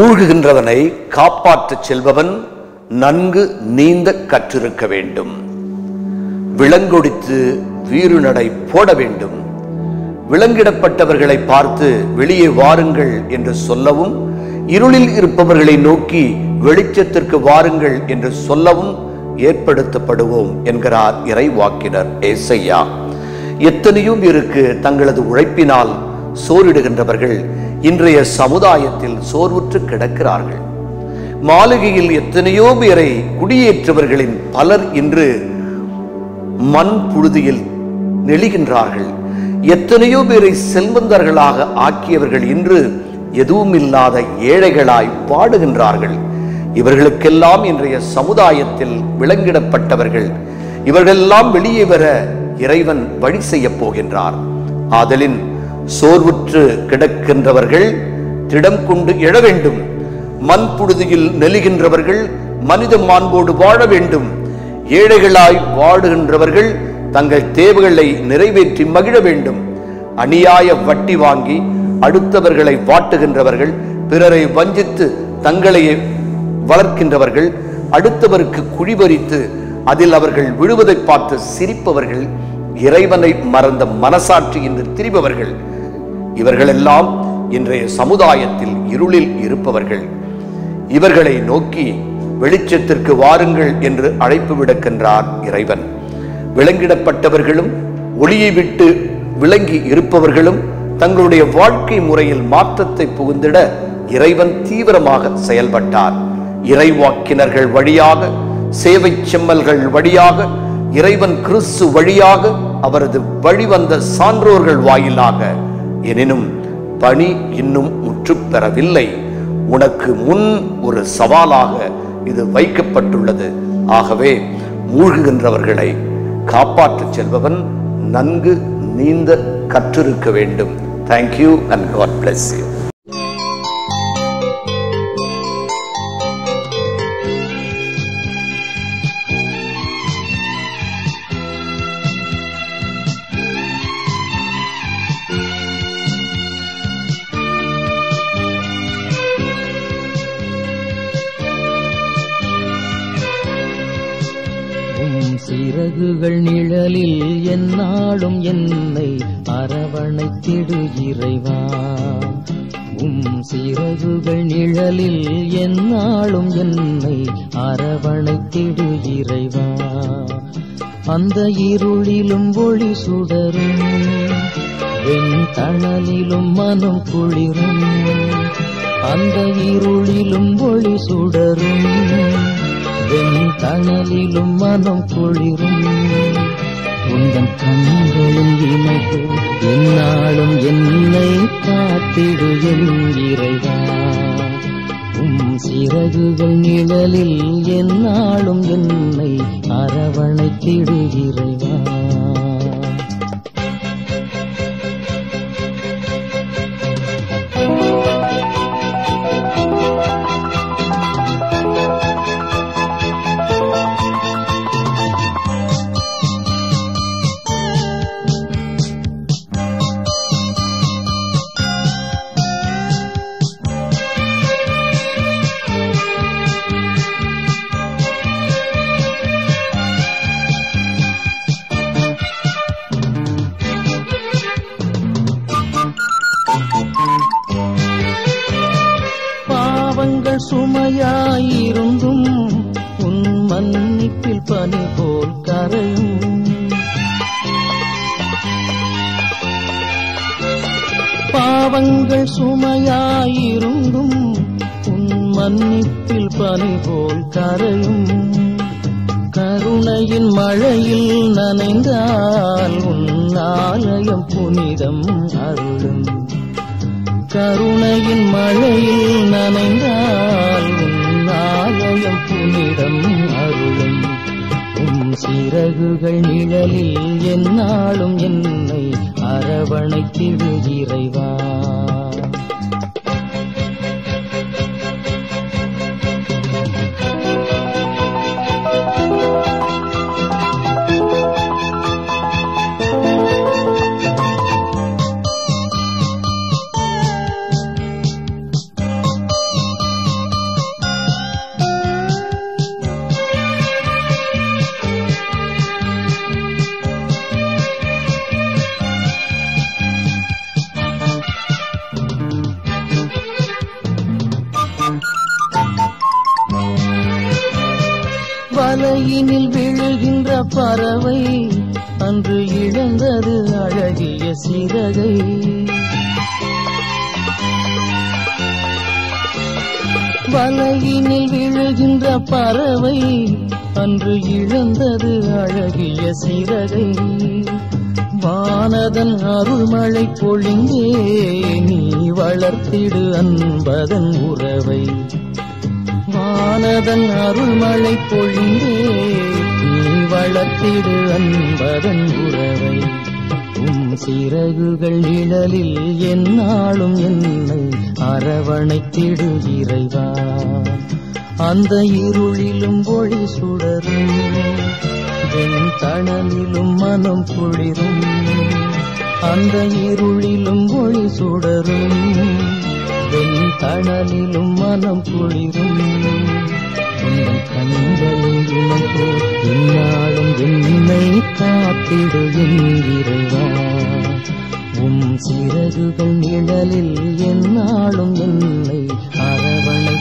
மூழ்குகின்றவனை காப்பாற்றச் செல்பவன் நன்கு நீந்த கற்றிருக்க வேண்டும் விலங்கொடித்து வீறுநடை போட வேண்டும் விலங்கிடப்பட்டவர்களை பார்த்து வெளியே வாருங்கள் என்று சொல்லவும் இருளில் இருப்பவர்களை நோக்கி வெளிச்சத்திற்கு வாருங்கள் என்று சொல்லவும் ஏற்படுத்தப்படுவோம் என்கிறார் இறைவாக்கினர் ஏசையா எத்தனையோ பேருக்கு தங்களது உழைப்பினால் சோரிடுகின்றவர்கள் இன்றைய சமுதாயத்தில் சோர்வுற்று கிடக்கிறார்கள் மாளிகையில் எத்தனையோ பேரை குடியேற்றவர்களின் பலர் இன்று மண் புழுதியில் நெளிகின்றார்கள் எத்தனையோ பேரை செல்வந்தர்களாக ஆக்கியவர்கள் இன்று எதுவுமில்லாத ஏழைகளாய் பாடுகின்றார்கள் இவர்களுக்கெல்லாம் இன்றைய சமுதாயத்தில் விலங்கிடப்பட்டவர்கள் இவர்களெல்லாம் வெளியே வர இறைவன் வழி செய்யப் போகின்றார் ஆதலின் சோர்வுற்று கிடக்கின்றவர்கள் திடம் கொண்டு எழ வேண்டும் மண் புழுதியில் நெலுகின்றவர்கள் மனித மாண்போடு வாழ வேண்டும் ஏழைகளாய் வாடுகின்றவர்கள் தங்கள் தேவைகளை நிறைவேற்றி மகிழ வேண்டும் அநியாய வட்டி வாங்கி அடுத்தவர்களை வாட்டுகின்றவர்கள் பிறரை வஞ்சித்து தங்களையே வளர்க்கின்றவர்கள் அடுத்தவருக்கு குழிபறித்து அதில் அவர்கள் விழுவதை பார்த்து சிரிப்பவர்கள் இறைவனை மறந்த மனசாட்சி என்று திரிபவர்கள் இவர்களெல்லாம் இன்றைய சமுதாயத்தில் இருளில் இருப்பவர்கள் இவர்களை நோக்கி வெளிச்சத்திற்கு வாருங்கள் என்று அழைப்பு விடுக்கின்றார் இறைவன் விலங்கிடப்பட்டவர்களும் ஒளியை விட்டு விளங்கி இருப்பவர்களும் தங்களுடைய வாழ்க்கை முறையில் மாற்றத்தை புகுந்திட இறைவன் தீவிரமாக செயல்பட்டார் இறைவாக்கினர்கள் வழியாக சேவை செம்மல்கள் வழியாக இறைவன் கிறிஸ்து வழியாக அவரது வழிவந்த சான்றோர்கள் வாயிலாக எனினும் பணி இன்னும் முற்றுப் பெறவில்லை உனக்கு முன் ஒரு சவாலாக இது வைக்கப்பட்டுள்ளது ஆகவே மூழ்குகின்றவர்களை காப்பாற்றச் செல்பவன் நன்கு நீந்த கற்றிருக்க வேண்டும் thank you and God bless you உம் சிறகுகள் நிழலில் எந்நாளும் என்னை அரவணைத்திடு இறைவா உம் சிறகுகள் நிழலில் எந்நாளும் என்னை அரவணைத்திடு இறைவா அந்த இருளிலும் ஒளி சுடரும் வெண்தணலிலும் மனம் குளிரும் அந்த இருளிலும் ஒளி சுடரும் வெண்தணலிலும் மனம் குளிரும் உந்தன் கண்களும் இமைகள் என்னாலும் என்னை காத்திடு என் இறைவா உம் சிறகுகள் நிழலில் என்னாலும் என்னை அரவணைத்திடு இறைவா பாவங்கள் சுமையாயிருந்தும் உன் மன்னிப்பில் பனி போல் கரையும் பாவங்கள் சுமையாயிருந்தும் உன் மன்னிப்பில் பனி போல் கரையும் கருணையின் மழையில் நனைந்தால் உன் ஆலயம் புனிதம் அருளும் கருணையின் மழையில் நனைந்தால் உன் ஆலயம் புனிதம் அருளும் உம் சிறகுகள் நிழலில் எந்நாளும் என்னை அரவணைத்திடு இறைவா வலையினில் விழுகின்ற பறவை அன்று இழந்தது அழகிய சிறகை வலையினில் விழுகின்ற பறவை அன்று இழந்தது அழகிய சிறகை வானதன் அருள்மழை பொழிந்தே நீ வளர்த்திடு அன்பதன் உறவை வானதன் அருள்மழை பொழிந்தே நீ வளர்த்திடு அன்பதன் உறவை உம் சிறகுகள் நிழலில் என்னாலும் என்னை அரவணைத்திடு இறைவா அந்த இருளிலும் ஒளி சுடரும் வெண் தணலிலும் மனம் குளிரும் அந்த இருளிலும் ஒளி சுடரும் வெண் தணலிலும் மனம் குளிரும் உங்கள் கண்களில் இனம் போல் என்னாலும் என்னை காத்திடு என் இறைவா உம் சிறகுகள் நிழலில் என்னாலும் என்னை அரவணை